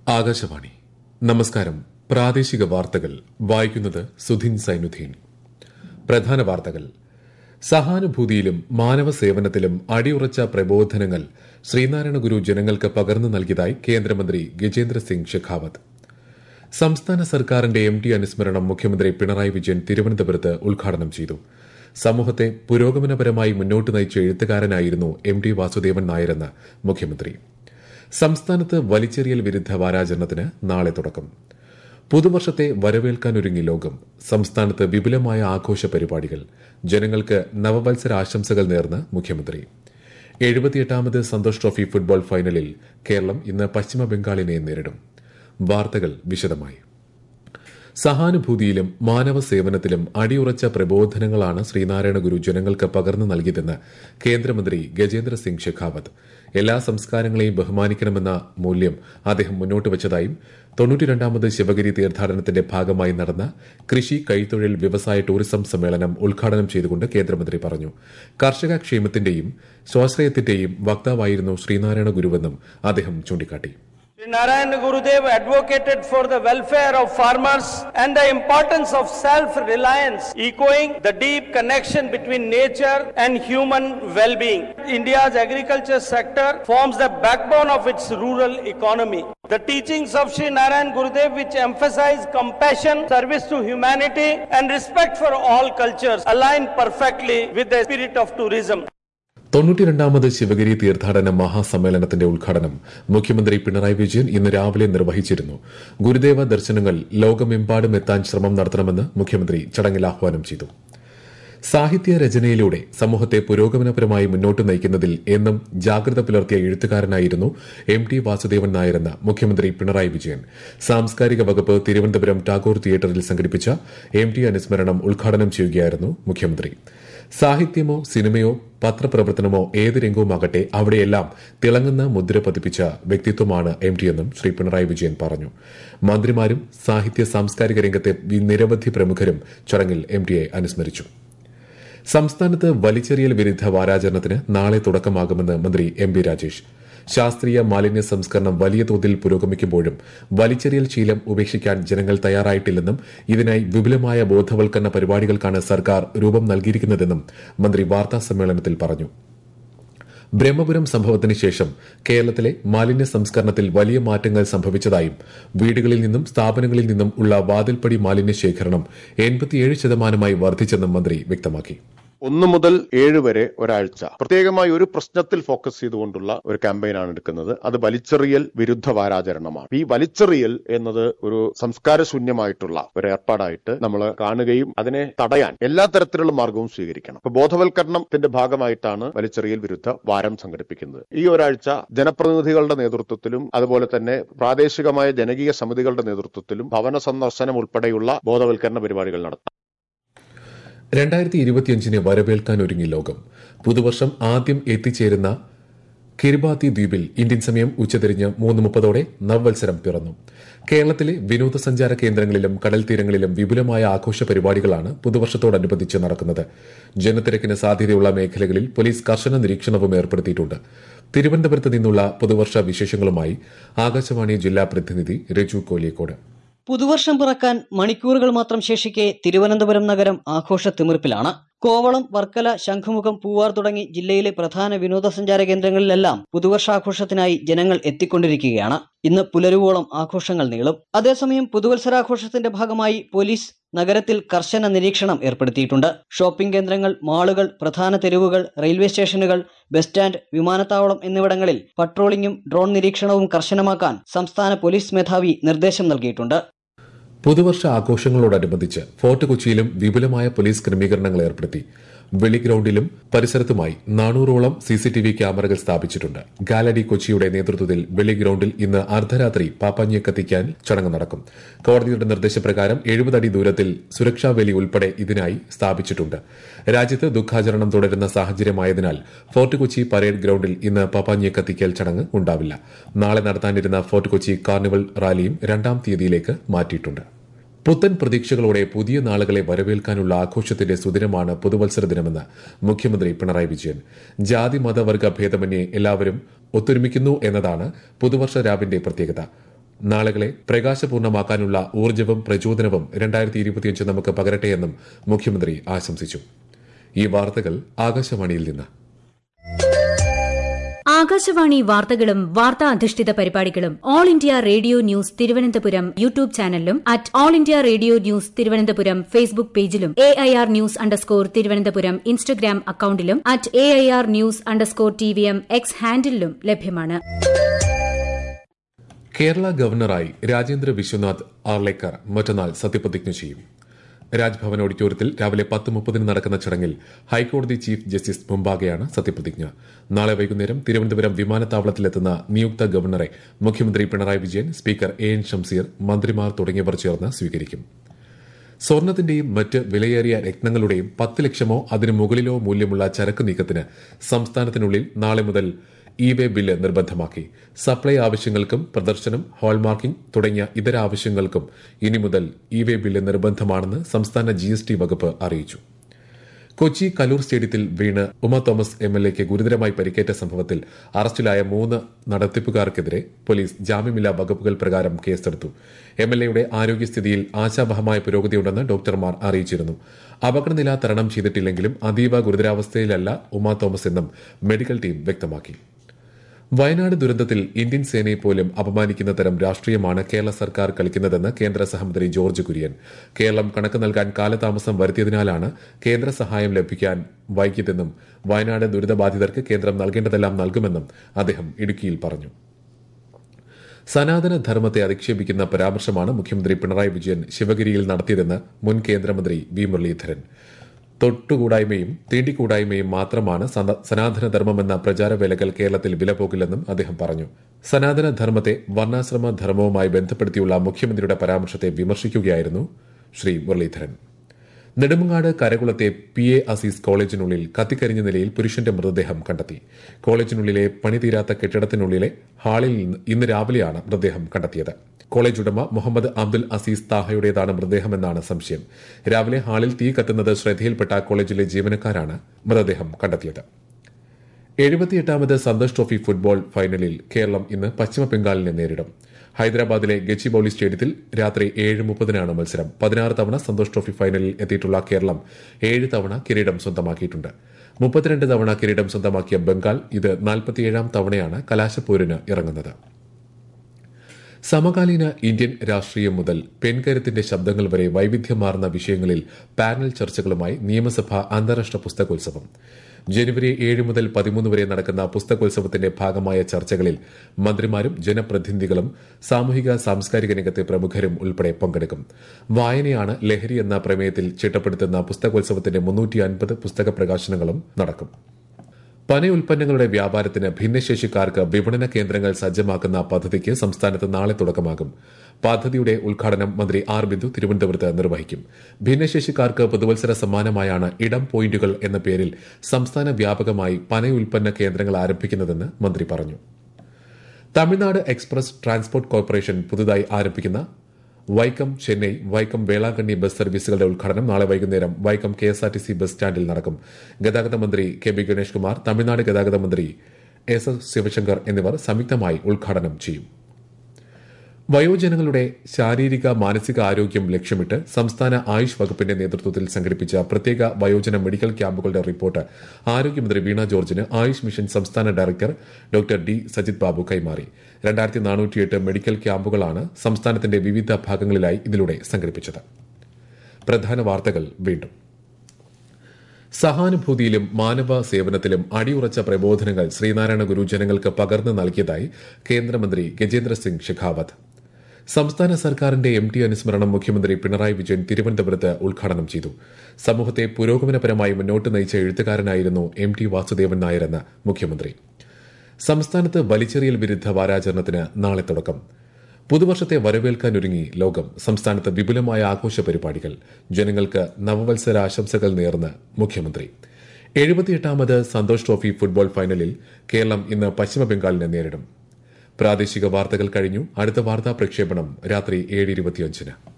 ആകാശവാണി നമസ്കാരം പ്രാദേശിക വാർത്തകൾ വായിക്കുന്നത് സുധിൻ സൈനുദ്ദീൻ പ്രധാന വാർത്തകൾ സഹാനുഭൂതിയിലും മാനവ സേവനത്തിലും അടിയുറച്ച പ്രബോധനങ്ങൾ ശ്രീനാരായണ ഗുരു ജനങ്ങൾക്ക് പകർന്നു നൽകിയതായി കേന്ദ്രമന്ത്രി ഗജേന്ദ്ര സിംഗ് ഷെഖാവത്ത് സംസ്ഥാന സർക്കാരിന്റെ എം ടി അനുസ്മരണം മുഖ്യമന്ത്രി പിണറായി വിജയൻ തിരുവനന്തപുരത്ത് ഉദ്ഘാടനം ചെയ്തു സമൂഹത്തെ പുരോഗമനപരമായി മുന്നോട്ട് നയിച്ച എഴുത്തുകാരനായിരുന്നു എം ടി വാസുദേവൻ നായരെന്ന് മുഖ്യമന്ത്രി സംസ്ഥാനത്ത് വലിച്ചെറിയൽ വിരുദ്ധ വാരാചരണത്തിന് നാളെ തുടക്കം പുതുവർഷത്തെ വരവേൽക്കാനൊരുങ്ങി ലോകം സംസ്ഥാനത്ത് വിപുലമായ ആഘോഷ പരിപാടികൾ ജനങ്ങൾക്ക് നവവത്സര ആശംസകൾ നേർന്ന് മുഖ്യമന്ത്രി എഴുപത്തിയെട്ടാമത് സന്തോഷ് ട്രോഫി ഫുട്ബോൾ ഫൈനലിൽ കേരളം ഇന്ന് പശ്ചിമ ബംഗാളിനെ നേരിടും വാർത്തകൾ വിശദമായി സഹാനുഭൂതിയിലും മാനവ സേവനത്തിലും അടിയുറച്ച പ്രബോധനങ്ങളാണ് ശ്രീനാരായണ ഗുരു ജനങ്ങൾക്ക് പകർന്നു നൽകിയതെന്ന് കേന്ദ്രമന്ത്രി ഗജേന്ദ്ര സിംഗ് ഷെഖാവത്ത് എല്ലാ സംസ്കാരങ്ങളെയും ബഹുമാനിക്കണമെന്ന മൂല്യം അദ്ദേഹം മുന്നോട്ട് വച്ചതായും തൊണ്ണൂറ്റിരണ്ടാമത് ശിവഗിരി തീർത്ഥാടനത്തിന്റെ ഭാഗമായി നടന്ന കൃഷി കൈത്തൊഴിൽ വ്യവസായ ടൂറിസം സമ്മേളനം ഉദ്ഘാടനം ചെയ്തുകൊണ്ട് കേന്ദ്രമന്ത്രി പറഞ്ഞു കർഷക ക്ഷേമത്തിന്റെയും സ്വാശ്രയത്തിന്റെയും വക്താവായിരുന്നു ശ്രീനാരായണ ഗുരുവെന്നും അദ്ദേഹം ചൂണ്ടിക്കാട്ടി Sri Narayana Gurudev advocated for the welfare of farmers and the importance of self-reliance, echoing the deep connection between nature and human well-being. India's agriculture sector forms the backbone of its rural economy. The teachings of Sri Narayan Gurudev, which emphasize compassion, service to humanity, and respect for all cultures, align perfectly with the spirit of tourism. തൊണ്ണൂറ്റിരണ്ടാമത് Sivagiri തീർത്ഥാടന മഹാസമ്മേളനത്തിന്റെ ഉദ്ഘാടനം മുഖ്യമന്ത്രി പിണറായി വിജയൻ ഇന്ന് രാവിലെ നിർവഹിച്ചിരുന്നു ഗുരുദേവ ദർശനങ്ങൾ ലോകമെമ്പാടും എത്താൻ ശ്രമം നടത്തണമെന്ന് മുഖ്യമന്ത്രി ചടങ്ങിൽ ആഹ്വാനം ചെയ്തു സാഹിത്യ രചനയിലൂടെ സമൂഹത്തെ പുരോഗമനപരമായി മുന്നോട്ട് നയിക്കുന്നതിൽ എന്നും ജാഗ്രത പുലർത്തിയ എഴുത്തുകാരനായിരുന്നു എം ടി വാസുദേവൻ നായരെന്ന് മുഖ്യമന്ത്രി പിണറായി വിജയൻ സാംസ്കാരിക വകുപ്പ് തിരുവനന്തപുരം ടാഗോർ തിയേറ്ററിൽ സംഘടിപ്പിച്ച എം ടി അനുസ്മരണം ഉദ്ഘാടനം ചെയ്യുകയായിരുന്നു മുഖ്യമന്ത്രി സാഹിത്യമോ സിനിമയോ പത്രപ്രവർത്തനമോ ഏത് രംഗവുമാകട്ടെ അവിടെയെല്ലാം തിളങ്ങുന്ന മുദ്ര പതിപ്പിച്ച വ്യക്തിത്വമാണ് എം ടി എന്നും ശ്രീ പിണറായി വിജയൻ പറഞ്ഞു മന്ത്രിമാരും സാഹിത്യ സാംസ്കാരിക രംഗത്തെ നിരവധി പ്രമുഖരും ചടങ്ങിൽ എം ടിയെ അനുസ്മരിച്ചു സംസ്ഥാനത്ത് വലിച്ചെറിയൽ വിരുദ്ധ വാരാചരണത്തിന് നാളെ തുടക്കമാകുമെന്ന് മന്ത്രി എം ബി രാജേഷ് ശാസ്ത്രീയ മാലിന്യ സംസ്കരണം വലിയ തോതിൽ പുരോഗമിക്കുമ്പോഴും വലിച്ചെറിയൽ ശീലം ഉപേക്ഷിക്കാൻ ജനങ്ങൾ തയ്യാറായിട്ടില്ലെന്നും ഇതിനായി വിപുലമായ ബോധവൽക്കരണ പരിപാടികൾക്കാണ് സർക്കാർ രൂപം നൽകിയിരിക്കുന്നതെന്നും മന്ത്രി വാർത്താ സമ്മേളനത്തിൽ പറഞ്ഞു ബ്രഹ്മപുരം സംഭവത്തിന് ശേഷം കേരളത്തിലെ മാലിന്യ സംസ്കരണത്തിൽ വലിയ മാറ്റങ്ങൾ സംഭവിച്ചതായും വീടുകളിൽ നിന്നും സ്ഥാപനങ്ങളിൽ നിന്നും ഉള്ള വാതിൽപ്പടി മാലിന്യ ശേഖരണം എൺപത്തിയേഴ് ശതമാനമായി വർദ്ധിച്ചെന്നും മന്ത്രി വ്യക്തമാക്കി ഒന്ന് മുതൽ ഏഴ് വരെ ഒരാഴ്ച പ്രത്യേകമായി ഒരു പ്രശ്നത്തിൽ ഫോക്കസ് ചെയ്തുകൊണ്ടുള്ള ഒരു ക്യാമ്പയിനാണ് എടുക്കുന്നത് അത് വലിച്ചെറിയൽ വിരുദ്ധ വാരാചരണമാണ് ഈ വലിച്ചെറിയൽ എന്നത് ഒരു സംസ്കാരശൂന്യമായിട്ടുള്ള ഒരു ഏർപ്പാടായിട്ട് നമ്മൾ കാണുകയും അതിനെ തടയാൻ എല്ലാ തരത്തിലുള്ള മാർഗവും സ്വീകരിക്കണം അപ്പൊ ബോധവൽക്കരണത്തിന്റെ ഭാഗമായിട്ടാണ് വലിച്ചെറിയൽ വിരുദ്ധ വാരം സംഘടിപ്പിക്കുന്നത് ഈ ഒരാഴ്ച ജനപ്രതിനിധികളുടെ നേതൃത്വത്തിലും അതുപോലെ തന്നെ പ്രാദേശികമായ ജനകീയ സമിതികളുടെ നേതൃത്വത്തിലും ഭവന സന്ദർശനം ഉൾപ്പെടെയുള്ള ബോധവൽക്കരണ പരിപാടികൾ നടത്താം രണ്ടായിരത്തി ഇരുപത്തിയഞ്ചിനെ വരവേൽക്കാൻ ഒരുങ്ങി ലോകം പുതുവർഷം ആദ്യം എത്തിച്ചേരുന്ന കിരിബാത്തി ദ്വീപിൽ ഇന്ത്യൻ സമയം ഉച്ചതിരിഞ്ഞ് മൂന്ന് മുപ്പതോടെ നവവത്സരം പിറന്നു കേരളത്തിലെ വിനോദസഞ്ചാര കേന്ദ്രങ്ങളിലും കടൽ തീരങ്ങളിലും വിപുലമായ ആഘോഷ പരിപാടികളാണ് പുതുവർഷത്തോടനുബന്ധിച്ച് നടക്കുന്നത് ജനത്തിരക്കിന് സാധ്യതയുള്ള മേഖലകളിൽ പോലീസ് കർശന നിരീക്ഷണവും ഏർപ്പെടുത്തിയിട്ടുണ്ട് തിരുവനന്തപുരത്ത് നിന്നുള്ള പുതുവർഷ വിശേഷങ്ങളുമായി ആകാശവാണി ജില്ലാ പ്രതിനിധി രജു കോലിയക്കോട് പുതുവർഷം പിറക്കാൻ മണിക്കൂറുകൾ മാത്രം ശേഷിക്കെ തിരുവനന്തപുരം നഗരം ആഘോഷ തിമിർപ്പിലാണ് കോവളം വർക്കല ശംഖുമുഖം പൂവാർ തുടങ്ങി ജില്ലയിലെ പ്രധാന വിനോദസഞ്ചാര കേന്ദ്രങ്ങളിലെല്ലാം പുതുവർഷാഘോഷത്തിനായി ജനങ്ങൾ എത്തിക്കൊണ്ടിരിക്കുകയാണ് ഇന്ന് പുലരുവോളം ആഘോഷങ്ങൾ നീളും അതേസമയം പുതുവത്സരാഘോഷത്തിന്റെ ഭാഗമായി പോലീസ് നഗരത്തിൽ കർശന നിരീക്ഷണം ഏർപ്പെടുത്തിയിട്ടുണ്ട് ഷോപ്പിംഗ് കേന്ദ്രങ്ങൾ മാളുകൾ പ്രധാന തെരുവുകൾ റെയിൽവേ സ്റ്റേഷനുകൾ ബസ് സ്റ്റാൻഡ് വിമാനത്താവളം എന്നിവിടങ്ങളിൽ പട്രോളിംഗും ഡ്രോൺ നിരീക്ഷണവും കർശനമാക്കാൻ സംസ്ഥാന പോലീസ് മേധാവി നിർദ്ദേശം നൽകിയിട്ടുണ്ട് പുതുവർഷ ആഘോഷങ്ങളോടനുബന്ധിച്ച് ഫോർട്ട് കൊച്ചിയിലും വിപുലമായ പോലീസ് ക്രമീകരണങ്ങൾ ഏർപ്പെടുത്തി വെളി ഗ്രൌണ്ടിലും പരിസരത്തുമായി നാനൂറോളം സിസിടിവി ക്യാമറകൾ സ്ഥാപിച്ചിട്ടുണ്ട് ഗാലഡി കൊച്ചിയുടെ നേതൃത്വത്തിൽ വെളി ഗ്രൌണ്ടിൽ ഇന്ന് അർദ്ധരാത്രി പാപ്പാഞ്ഞിയെ കത്തിക്കാൻ ചടങ്ങ് നടക്കും കോടതിയുടെ നിർദ്ദേശപ്രകാരം എഴുപതടി ദൂരത്തിൽ സുരക്ഷാ വേലി ഉൾപ്പെടെ ഇതിനായി സ്ഥാപിച്ചിട്ടുണ്ട് രാജ്യത്ത് ദുഃഖാചരണം തുടരുന്ന സാഹചര്യമായതിനാൽ ഫോർട്ട് കൊച്ചി പരേഡ് ഗ്രൌണ്ടിൽ ഇന്ന് പാപ്പാഞ്ഞിയെ കത്തിക്കൽ ചടങ്ങ് ഉണ്ടാവില്ല നാളെ നടത്താനിരുന്ന ഫോർട്ട് കൊച്ചി കാർണിവൽ റാലിയും രണ്ടാം തീയതിയിലേക്ക് മാറ്റിയിട്ടുണ്ട് പുത്തൻ പ്രതീക്ഷകളോടെ പുതിയ നാളുകളെ വരവേൽക്കാനുള്ള ആഘോഷത്തിന്റെ സുദിനമാണ് പുതുവത്സര ദിനമെന്ന് മുഖ്യമന്ത്രി പിണറായി വിജയൻ ജാതി മതവർഗ ഭേദമന്യേ എല്ലാവരും ഒത്തൊരുമിക്കുന്നു എന്നതാണ് പുതുവർഷ രാവിന്റെ പ്രത്യേകത നാളുകളെ പ്രകാശപൂർണമാക്കാനുള്ള ഊർജ്ജവും പ്രചോദനവും രണ്ടായിരത്തി ഇരുപത്തിയഞ്ച് നമുക്ക് പകരട്ടെയെന്നും മുഖ്യമന്ത്രി ആശംസിച്ചു ഈ വാർത്തകൾ ആകാശവാണിയിൽ നിന്ന് ആകാശവാണി വാർത്തകളും വാർത്താ അധിഷ്ഠിത പരിപാടികളും All India Radio news Thiruvananthapuram YouTube ചാനലിലും at All India Radio news Thiruvananthapuram Facebook പേജിലും A I R news underscore Thiruvananthapuram Instagram അക്കൌണ്ടിലും at A I R news underscore T V M X ഹാൻഡിലും ലഭ്യമാണ് കേരള ഗവർണറായി രാജേന്ദ്ര വിശ്വനാഥ് ആർലേക്കർ മറ്റന്നാൾ സത്യപ്രതിജ്ഞ ചെയ്യും രാജ്ഭവൻ ഓഡിറ്റോറിയത്തിൽ രാവിലെ പത്ത് മുപ്പതിന് നടക്കുന്ന ചടങ്ങിൽ ഹൈക്കോടതി ചീഫ് ജസ്റ്റിസ് മുമ്പാകെയാണ് സത്യപ്രതിജ്ഞ നാളെ വൈകുന്നേരം തിരുവനന്തപുരം വിമാനത്താവളത്തിലെത്തുന്ന നിയുക്ത ഗവർണറെ മുഖ്യമന്ത്രി Pinarayi Vijayan speaker A N Shamseer മന്ത്രിമാർ തുടങ്ങിയവർ ചേർന്ന് സ്വീകരിക്കും സ്വർണത്തിന്റെയും മറ്റ് വിലയേറിയ രത്നങ്ങളുടെയും പത്ത് ലക്ഷമോ അതിനു മുകളിലോ മൂല്യമുള്ള ചരക്ക് നീക്കത്തിന് സംസ്ഥാനത്തിനുള്ളിൽ നാളെ മുതൽ ഇ വേ ബില്ല് നിർബന്ധമാക്കി സപ്ലൈ ആവശ്യങ്ങൾക്കും പ്രദർശനം ഹാൾമാർക്കിംഗ് തുടങ്ങിയ ഇതര ആവശ്യങ്ങൾക്കും ഇനി മുതൽ ഇ വേ ബില്ല് നിർബന്ധമാണെന്ന് സംസ്ഥാന ജി അറിയിച്ചു കൊച്ചി കലൂർ സ്റ്റേഡിയത്തിൽ വീണ് ഉമ തോമസ് എം എൽ എക്ക് ഗുരുതരമായി പരിക്കേറ്റ സംഭവത്തിൽ അറസ്റ്റിലായ മൂന്ന് നടത്തിപ്പുകാർക്കെതിരെ പോലീസ് ജാമ്യമില്ലാ വകുപ്പുകൾ പ്രകാരം കേസെടുത്തു എം എൽ എയുടെ ആരോഗ്യസ്ഥിതിയിൽ ആശാവഹമായ പുരോഗതിയുണ്ടെന്ന് ഡോക്ടർമാർ അറിയിച്ചിരുന്നു അപകടനില തരണം ചെയ്തിട്ടില്ലെങ്കിലും അതീവ ഗുരുതരാവസ്ഥയിലല്ല ഉമ തോമസ് എന്നും മെഡിക്കൽ ടീം വ്യക്തമാക്കി വയനാട് ദുരന്തത്തിൽ ഇന്ത്യൻ സേനയെ പോലും അപമാനിക്കുന്ന തരം രാഷ്ട്രീയമാണ് കേരള സർക്കാർ കളിക്കുന്നതെന്ന് കേന്ദ്ര സഹമന്ത്രി ജോർജ് കുര്യൻ കേരളം കണക്ക് നൽകാൻ കാലതാമസം വരുത്തിയതിനാലാണ് കേന്ദ്ര സഹായം ലഭിക്കാൻ വൈകിയതെന്നും വയനാട് ദുരിതബാധിതർക്ക് കേന്ദ്രം നൽകേണ്ടതെല്ലാം നൽകുമെന്നും അദ്ദേഹം ഇടുക്കിയിൽ പറഞ്ഞു സനാതന ധർമ്മത്തെ അധിക്ഷേപിക്കുന്ന പരാമർശമാണ് മുഖ്യമന്ത്രി പിണറായി വിജയൻ ശിവഗിരിയിൽ നടത്തിയതെന്ന് മുൻ കേന്ദ്രമന്ത്രി വി മുരളീധരൻ തൊട്ടുകൂടായ്മയും തീണ്ടിക്കൂടായ്മയും മാത്രമാണ് സന- സനാതനധർമ്മമെന്ന പ്രചാരവേലകൾ കേരളത്തിൽ വിലപോകില്ലെന്നും അദ്ദേഹം പറഞ്ഞു സനാതനധർമ്മത്തെ വർണ്ണാശ്രമ ധർമ്മവുമായി ബന്ധപ്പെടുത്തിയുള്ള മുഖ്യമന്ത്രിയുടെ പരാമർശത്തെ വിമർശിക്കുകയായിരുന്നു ശ്രീ മുരളീധരൻ നെടുമങ്ങാട് കരകുളത്തെ പി എ അസീസ് കോളേജിനുള്ളിൽ കത്തിക്കരിഞ്ഞ നിലയിൽ പുരുഷന്റെ മൃതദേഹം കണ്ടെത്തി കോളേജിനുള്ളിലെ പണിതീരാത്ത കെട്ടിടത്തിനുള്ളിലെ ഹാളിൽ നിന്ന് ഇന്ന് രാവിലെയാണ് മൃതദേഹം കണ്ടെത്തിയത് കോളേജ് ഉടമ മുഹമ്മദ് അബ്ദുൽ അസീസ് താഹയുടേതാണ് മൃതദേഹമെന്നാണ് സംശയം രാവിലെ ഹാളിൽ തീ കത്തുന്നത് ശ്രദ്ധയിൽപ്പെട്ട കോളേജിലെ ജീവനക്കാരാണ് മൃതദേഹം കണ്ടെത്തിയത് എഴുപത്തിയെട്ടാമത് സന്തോഷ് ട്രോഫി ഫുട്ബോൾ ഫൈനലിൽ കേരളം ഇന്ന് പശ്ചിമ ബംഗാളിനെ നേരിടും ഹൈദരാബാദിലെ ഗച്ചിബൌളി സ്റ്റേഡിയത്തിൽ രാത്രി ഏഴ് മുപ്പതിനാണ് മത്സരം പതിനാറ് തവണ സന്തോഷ് ട്രോഫി ഫൈനലിൽ എത്തിയിട്ടുള്ള കേരളം ഏഴ് തവണ കിരീടം സ്വന്തമാക്കിയിട്ടുണ്ട് മുപ്പത്തിരണ്ട് തവണ കിരീടം സ്വന്തമാക്കിയ ബംഗാൾ ഇത് നാൽപ്പത്തിയേഴാം തവണയാണ് കലാശപ്പോരിന് ഇറങ്ങുന്നത് സമകാലീന ഇന്ത്യൻ രാഷ്ട്രീയം മുതൽ പെൺകരുത്തിന്റെ ശബ്ദങ്ങൾ വരെ വൈവിധ്യമാർന്ന വിഷയങ്ങളിൽ പാനൽ ചർച്ചകളുമായി നിയമസഭ അന്താരാഷ്ട്ര പുസ്തകോത്സവം ജനുവരി ഏഴ് മുതൽ പതിമൂന്ന് വരെ നടക്കുന്ന പുസ്തകോത്സവത്തിന്റെ ഭാഗമായ ചർച്ചകളിൽ മന്ത്രിമാരും ജനപ്രതിനിധികളും സാമൂഹിക സാംസ്കാരിക രംഗത്തെ പ്രമുഖരും ഉൾപ്പെടെ പങ്കെടുക്കും വായനയാണ് ലഹരി എന്ന പ്രമേയത്തിൽ ചിട്ടപ്പെടുത്തുന്ന പുസ്തകോത്സവത്തിന്റെ മുന്നൂറ്റി അൻപത് പുസ്തക പ്രകാശനങ്ങളും നടക്കും പന ഉൽപ്പന്നങ്ങളുടെ വ്യാപാരത്തിന് ഭിന്നശേഷിക്കാർക്ക് വിപണന കേന്ദ്രങ്ങൾ സജ്ജമാക്കുന്ന പദ്ധതിക്ക് സംസ്ഥാനത്ത് നാളെ തുടക്കമാകും പദ്ധതിയുടെ ഉദ്ഘാടനം മന്ത്രി ആർ ബിന്ദു തിരുവനന്തപുരത്ത് നിർവഹിക്കും ഭിന്നശേഷിക്കാർക്ക് പുതുവത്സര സമ്മാനമായാണ് ഇടം പോയിന്റുകൾ എന്ന പേരിൽ സംസ്ഥാന വ്യാപകമായി പന ഉൽപ്പന്ന കേന്ദ്രങ്ങൾ ആരംഭിക്കുന്നതെന്ന് മന്ത്രി പറഞ്ഞു തമിഴ്നാട് എക്സ്പ്രസ് ട്രാൻസ്പോർട്ട് കോർപ്പറേഷൻ പുതുതായി ആരംഭിക്കുന്ന വൈക്കം ചെന്നൈ വൈക്കം വേളാങ്കണ്ണി ബസ് സർവീസുകളുടെ ഉദ്ഘാടനം നാളെ വൈകുന്നേരം Vaikom K S R T C bus സ്റ്റാൻഡിൽ നടക്കും ഗതാഗത മന്ത്രി കെ ബി ഗണേഷ് കുമാർ തമിഴ്നാട് ഗതാഗത മന്ത്രി എസ് എസ് ശിവശങ്കർ എന്നിവർ സംയുക്തമായി ഉദ്ഘാടനം ചെയ്യും വയോജനങ്ങളുടെ ശാരീരിക മാനസിക ആരോഗ്യം ലക്ഷ്യമിട്ട് സംസ്ഥാന ആയുഷ് വകുപ്പിന്റെ നേതൃത്വത്തിൽ സംഘടിപ്പിച്ച പ്രത്യേക വയോജന മെഡിക്കൽ ക്യാമ്പുകളുടെ റിപ്പോർട്ട് ആരോഗ്യമന്ത്രി വീണ ജോർജിന് ആയുഷ് മിഷൻ സംസ്ഥാന director doctor D Sajith Babu കൈമാറി രണ്ടായിരത്തി നാനൂറ്റിയെട്ട് മെഡിക്കൽ ക്യാമ്പുകളാണ് സംസ്ഥാനത്തിന്റെ വിവിധ ഭാഗങ്ങളിലായി ഇതിലൂടെ സംഘടിപ്പിച്ചത് പ്രധാന വാർത്തകൾ വീണ്ടും സഹാനുഭൂതിയിലും മാനവ സേവനത്തിലും അടിയുറച്ച പ്രബോധനങ്ങൾ ശ്രീനാരായണ ഗുരു ജനങ്ങൾക്ക് പകർന്നു നൽകിയതായി കേന്ദ്രമന്ത്രി ഗജേന്ദ്ര സിംഗ് ഷെഖാവത്ത് സംസ്ഥാന സർക്കാരിന്റെ എം ടി അനുസ്മരണം മുഖ്യമന്ത്രി പിണറായി വിജയൻ തിരുവനന്തപുരത്ത് ഉദ്ഘാടനം ചെയ്തു സമൂഹത്തെ പുരോഗമനപരമായി മുന്നോട്ട് നയിച്ച എഴുത്തുകാരനായിരുന്നു എം ടി വാസുദേവൻ നായരെന്ന് മുഖ്യമന്ത്രി സംസ്ഥാനത്ത് വലിച്ചെറിയൽ വിരുദ്ധ വാരാചരണത്തിന് നാളെ തുടക്കം പുതുവർഷത്തെ വരവേൽക്കാനൊരുങ്ങി ലോകം സംസ്ഥാനത്ത് വിപുലമായ ആഘോഷ പരിപാടികൾ ജനങ്ങൾക്ക് നവവത്സര ആശംസകൾ നേർന്ന് മുഖ്യമന്ത്രി എഴുപത്തിയെട്ടാമത് സന്തോഷ് ട്രോഫി ഫുട്ബോൾ ഫൈനലിൽ കേരളം ഇന്ന് പശ്ചിമബംഗാളിനെ നേരിടും പ്രാദേശിക വാർത്തകൾ കഴിഞ്ഞു അടുത്ത വാർത്താ പ്രക്ഷേപണം രാത്രി ഏഴ് ഇരുപത്തിയഞ്ചിന്